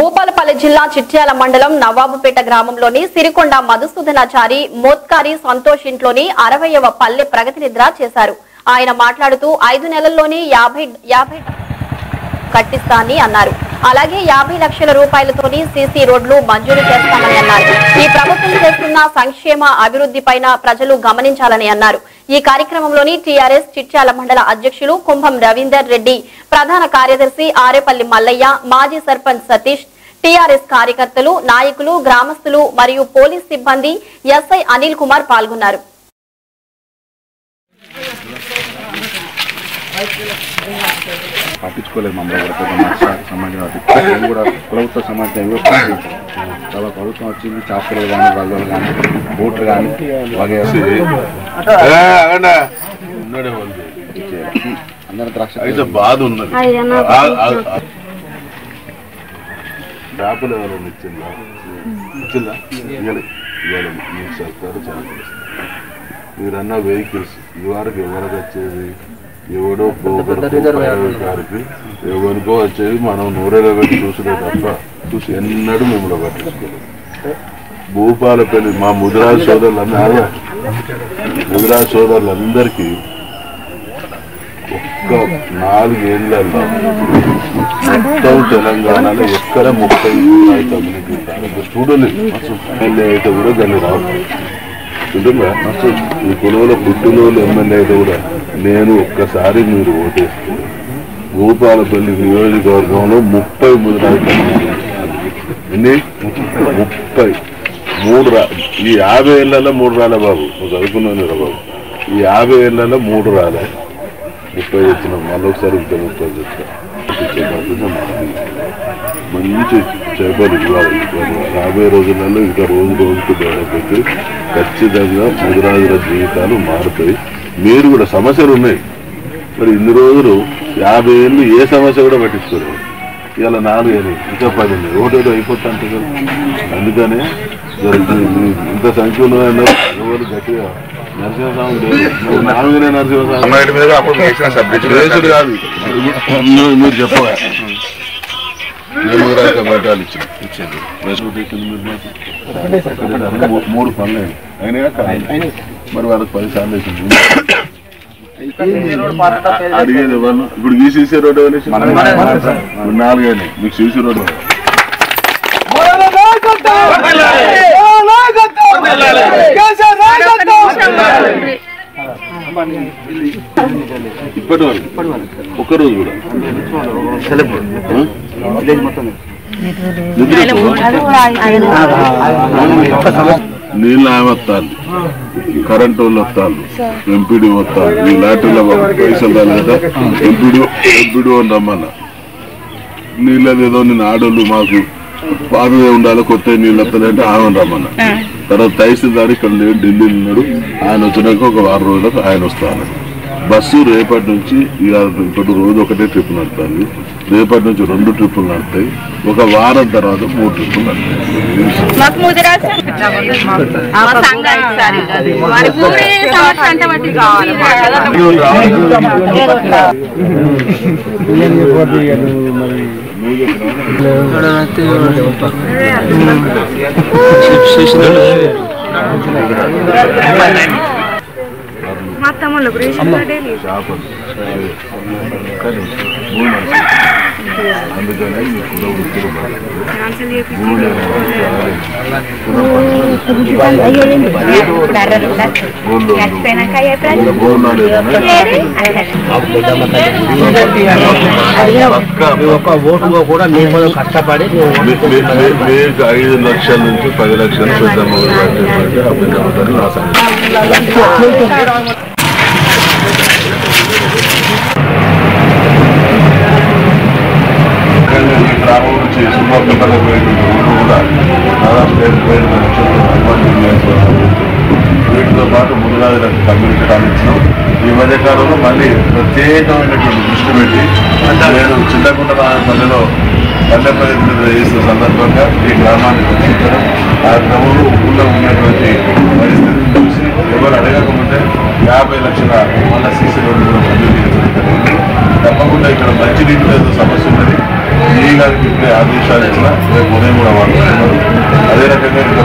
భూపాలపల్లి జిల్లా చిట్యాల మండలం నవాబుపేట గ్రామంలోని సిరికొండ మధుసూదనాచారి మోత్కారి సంతోష్ ఇంట్లోని అరవయవ పల్లె ప్రగతి నిద్ర చేశారు ఆయన మాట్లాడుతూ ఐదు నెలల్లోనే యాభై యాభై కట్టిస్తానని అన్నారు అలాగే యాభై లక్షల రూపాయలతోని సీసీ రోడ్లు మంజూరు చేస్తామని అన్నారు ఈ ప్రభుత్వం చేస్తున్న సంక్షేమ అభివృద్ధి పైన ప్రజలు గమనించాలని అన్నారు ఈ కార్యక్రమంలోని టీఆర్ఎస్ చిట్యాల మండల అధ్యక్షులు కుంభం రవీందర్ రెడ్డి ప్రధాన కార్యదర్శి ఆరేపల్లి మల్లయ్య మాజీ సర్పంచ్ సతీష్ టీఆర్ఎస్ కార్యకర్తలు నాయకులు గ్రామస్తులు మరియు పోలీస్ సిబ్బంది ఎస్ఐ అనిల్ కుమార్ పాల్గొన్నారు పట్టించుకోలేదు మమ్మల్ని కూడా పెద్ద నష్టానికి సంబంధించిన వాటి మేము కూడా ప్రభుత్వ సమాచారం ఇవ్వకపోతే చాలా ప్రభుత్వం వచ్చింది చేపలు కానీ వలలు కానీ బోట్లు కానీ వగేసి ఉన్నాడే వాళ్ళు అందరూ ద్రాక్ష అయితే బాధ ఉన్నది ఆ- ఆ- ఆ- చేపలు ఎవరైనా ఇచ్చిందా ఇచ్చిందా ఇవ్వాలి ఇవ్వాలి మీ సర్కారు చాలా కలుస్తుంది మీరన్న వెహికల్స్ ఈ వారికి ఎవరికి వచ్చేది ఎవడో పోగొట్టు గారికి ఎవరికో వచ్చేది మనం నూరేలో పెట్టి చూసుడే తప్ప చూసి ఎన్నడూ మిమ్మల్ని పట్టించుకోలేదు భూపాలపల్లి మా ముదిరాజు సోదరులందరూ ముదిరాజు సోదరులందరికీ ఒక్క నాలుగేళ్లలో మొత్తం తెలంగాణలో ఎక్కడ ముప్పై ముప్పై కమ్యూనిటీ స్థానాలు చూడలేదు అసలు ఎమ్మెల్యే అయితే కూడా దాన్ని రావు చూడండి అసలు ఈ కులంలో పుట్టినోళ్ళు ఎమ్మెల్యే అయితే కూడా నేను ఒక్కసారి మీరు ఓటేస్తే భూపాలపల్లి నియోజకవర్గంలో ముప్పై ముదిరాజు కమ్యూనిటీ ఎన్ని ముప్పై మూడు రా ఈ యాభై ఏళ్ళలో మూడు రాలే బాబు నువ్వు చదువుకున్నాను రా బాబు ఈ యాభై ఏళ్ళలో మూడు రాలే ముప్పై తెచ్చినాం మళ్ళీ ఒకసారి ఇంకా ముప్పై తెచ్చాం తెచ్చే బాధ్యత మాది. మంచి చేపలు ఇవ్వాలి రాబోయే రోజులలో ఇంకా రోజు రోజుకు డెవలప్ అయితే ఖచ్చితంగా ముదిరాజుల జీవితాలు మారుతాయి మీరు కూడా సమస్యలు ఉన్నాయి మరి ఇన్ని రోజులు యాభై ఏళ్ళు ఏ సమస్య కూడా పట్టించుకోరు ఇవాళ నాలుగు ఏళ్ళు ఇంకా పది ఉన్నాయి ఒకటి అయిపోతా అంటే కదా అందుకనే జర- ఈ- ఇంత సంఖ్యలో ఉన్నారు ఎవరు గట్టిగా నరసింహస్వామి లేదు మరి నాలుగునే నరసింహస్వామి కేసులు కాదు నువ్వు- మీరు చెప్పగా నేను కూడా ఒక బట్టాలు ఇచ్చాను ఇచ్చింది మెసేజ్ పెట్టింది మీరు మాకు. మూ- మూడు పనులు అయినాయి. అయినాయా కాదా? మరి వాళ్ళకి పది సార్లు వేసింది అడిగేది ఎవరు ఇప్పుడు ఈ సీసీ రోడ్డు అనేసి ఇప్పుడు నాలుగు అయినాయి మీకు సీసీ రోడ్డు ఇప్పటి వరకు ఒక్క రోజు కూడా ఆ? నీళ్ళు ఆమె వస్తాను కరెంట్ వాళ్ళు వస్తాను ఎంపీడీ వస్తాను ఈ లాటరీలో పైసలు రాలేదా ఎంపీడీ ఎంపీడీ అని రమ్మన్న నీళ్ళది ఏదో నేను ఆడోళ్ళు మాకు పాతదే ఉండాలి కొత్త నీళ్ళు వస్తాయంటే ఆమె రమ్మన్న తర్వాత తహసీల్దార్ ఇక్కడ లేడు ఢిల్లీ ఉన్నాడు ఆయన వచ్చినాక ఒక వారం రోజులకు ఆయన వస్తాను బస్సు రేపటి నుంచి ఇక ఇప్పుడు రోజు ఒకటే ట్రిప్ నడుస్తుంది రేపటి నుంచి రెండు ట్రిప్పులు నడుస్తాయి ఒక వారం తర్వాత మూడు ట్రిప్పులు నడుస్తాయి మాకు ముదిరాజు మా సంఘం ఈసారి. వారి ఊరి సమస్య అంతా బట్టి కావాలి మా తమ్ముళ్ళకు రేషన్ కార్డే లేదు. చేపలు కానీ భూమి మనసు. అందుకనే ఈ కుల వృత్తులు మారాలి. క్యాన్సిల్ చేపి భూమి అనేది ఊళ్ళో చచ్చిపోయినాక అయ్యే ఇలా భూమి ఒక ఓటుగా కూడా మేము కష్టపడి మీకు ఐదు లక్షల నుంచి పది లక్షల పెద్ద మొదలు పెట్టేటువంటి అభ్యర్థులు నా సంగతి ఈ గ్రామం నుంచి సుమారు పోయేటువంటి ఊరు కూడా దాదాపు ఏడు వేల లక్షలు అనుమతి నియోజకవర్గం. వీటితో పాటు ముదిరాజులకు కమ్యూనిటీ హాల్ ఇచ్చినాం ఈ మధ్య కాలంలో మళ్ళీ ప్రత్యేకమైనటువంటి దృష్టి పెట్టి నేను చిన్నకుంట పల్లెలో పల్లె ప్రయత్నం చేసిన సందర్భంగా ఈ గ్రామాన్ని దర్శించడం ఆ క్రమంలో ఊళ్ళో ఉన్నటువంటి పరిస్థితిని చూసి ఎవరు అడగకముందే యాభై లక్షల మళ్ళా సీసీ రోడ్డు కూడా మంజూరు చేయడం జరిగింది. తప్పకుండా ఇక్కడ మంచినీటి సమస్య ఉన్నది ఈ గారికి ఇప్పుడే ఆదేశాలు ఇచ్చిన రేపు ఉదయం కూడా వాళ్ళు వస్తున్నారు. అదే రకంగా ఇంకా